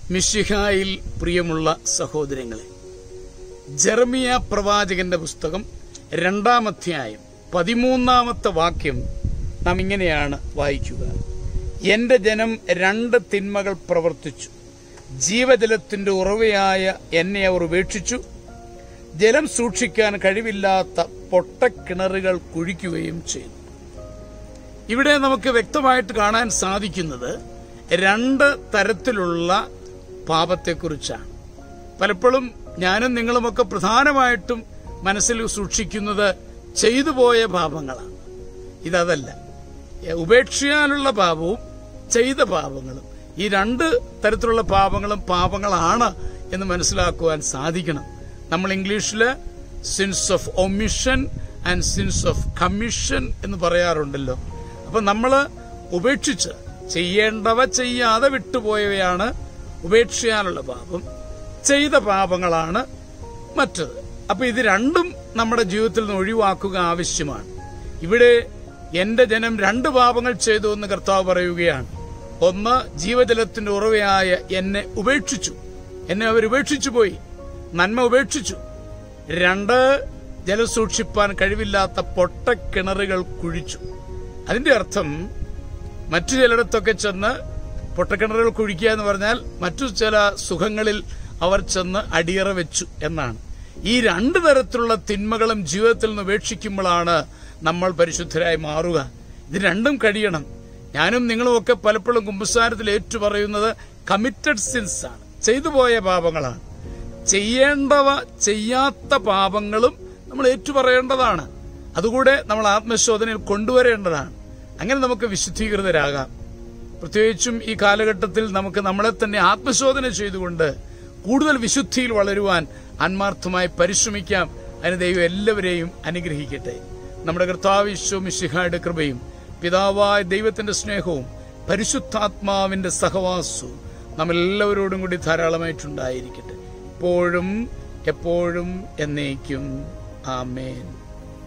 മിഷിഹായിൽ പ്രിയമുള്ള സഹോദരങ്ങളെ ജെറമിയ പ്രവാചകന്റെ പുസ്തകം രണ്ടാം അധ്യായം പതിമൂന്നാമത്തെ വാക്യം നാം ഇങ്ങനെയാണ് വായിക്കുക എന്റെ ജനം രണ്ട് തിന്മകൾ പ്രവർത്തിച്ചു ജീവജലത്തിന്റെ ഉറവയായ എന്നെ അവർ ഉപേക്ഷിച്ചു ജലം സൂക്ഷിക്കാൻ കഴിവില്ലാത്ത പൊട്ടക്കിണറുകൾ കുഴിക്കുകയും ചെയ്തു ഇവിടെ നമുക്ക് വ്യക്തമായിട്ട് കാണാൻ സാധിക്കുന്നത് രണ്ട് തരത്തിലുള്ള പാപത്തെക്കുറിച്ചാണ് പലപ്പോഴും ഞാനും നിങ്ങളുമൊക്കെ പ്രധാനമായിട്ടും മനസ്സിൽ സൂക്ഷിക്കുന്നത് ചെയ്തു പോയ പാപങ്ങളാണ് ഇതല്ല ഉപേക്ഷിക്കാനുള്ള പാപവും ചെയ്ത പാപങ്ങളും ഈ രണ്ട് തരത്തിലുള്ള പാപങ്ങളും പാപങ്ങളാണ് എന്ന് മനസ്സിലാക്കുവാൻ സാധിക്കണം നമ്മൾ ഇംഗ്ലീഷില് sins of omission and sins of commission എന്ന് പറയാറുണ്ടല്ലോ അപ്പൊ നമ്മള് ഉപേക്ഷിച്ച് ചെയ്യേണ്ടവ ചെയ്യാതെ വിട്ടുപോയവയാണ് ഉപേക്ഷിക്കാനുള്ള പാപം ചെയ്ത പാപങ്ങളാണ് മറ്റത് അപ്പൊ ഇത് രണ്ടും നമ്മുടെ ജീവിതത്തിൽ നിന്ന് ഒഴിവാക്കുക ആവശ്യമാണ് ഇവിടെ എന്റെ ജനം രണ്ട് പാപങ്ങൾ ചെയ്തു എന്ന് കർത്താവ് പറയുകയാണ് ഒന്ന് ജീവജലത്തിന്റെ ഉറവയായ എന്നെ ഉപേക്ഷിച്ചു എന്നെ അവർ ഉപേക്ഷിച്ചു പോയി നന്മ ഉപേക്ഷിച്ചു രണ്ട് ജലം സൂക്ഷിപ്പാൻ കഴിവില്ലാത്ത പൊട്ടക്കിണറുകൾ കുഴിച്ചു അതിന്റെ അർത്ഥം മറ്റു ചിലയിടത്തൊക്കെ ചെന്ന് പൊട്ടക്കിണറുകൾ കുഴിക്കുക എന്ന് പറഞ്ഞാൽ മറ്റു ചില സുഖങ്ങളിൽ അവർ ചെന്ന് അടിയറ വെച്ചു എന്നാണ് ഈ രണ്ടു തരത്തിലുള്ള തിന്മകളും ജീവിതത്തിൽ നിന്ന് ഉപേക്ഷിക്കുമ്പോഴാണ് നമ്മൾ പരിശുദ്ധരായി മാറുക ഇത് രണ്ടും കഴിയണം ഞാനും നിങ്ങളുമൊക്കെ പലപ്പോഴും കുമ്പസാരത്തിൽ ഏറ്റു പറയുന്നത് കമ്മിറ്റഡ് സിൻസ് ആണ് ചെയ്തു പോയ പാപങ്ങളാണ് ചെയ്യേണ്ടവ ചെയ്യാത്ത പാപങ്ങളും നമ്മൾ ഏറ്റുപറയേണ്ടതാണ് അതുകൂടെ നമ്മൾ ആത്മശോധനയിൽ കൊണ്ടുവരേണ്ടതാണ് അങ്ങനെ നമുക്ക് വിശുദ്ധീകൃതരാകാം പ്രത്യേകിച്ചും ഈ കാലഘട്ടത്തിൽ നമുക്ക് നമ്മളെ തന്നെ ആത്മശോധന ചെയ്തുകൊണ്ട് കൂടുതൽ വിശുദ്ധിയിൽ വളരുവാൻ ആത്മാർത്ഥമായി പരിശ്രമിക്കാം അതിന് ദൈവം എല്ലാവരെയും അനുഗ്രഹിക്കട്ടെ നമ്മുടെ കർത്താവ് ഈശോ മിശിഹായുടെ കൃപയും പിതാവായ ദൈവത്തിന്റെ സ്നേഹവും പരിശുദ്ധാത്മാവിന്റെ സഹവാസവും നമ്മെല്ലാവരോടും കൂടി ധാരാളമായിട്ടുണ്ടായിരിക്കട്ടെ ഇപ്പോഴും എപ്പോഴും എന്നേക്കും ആമേൻ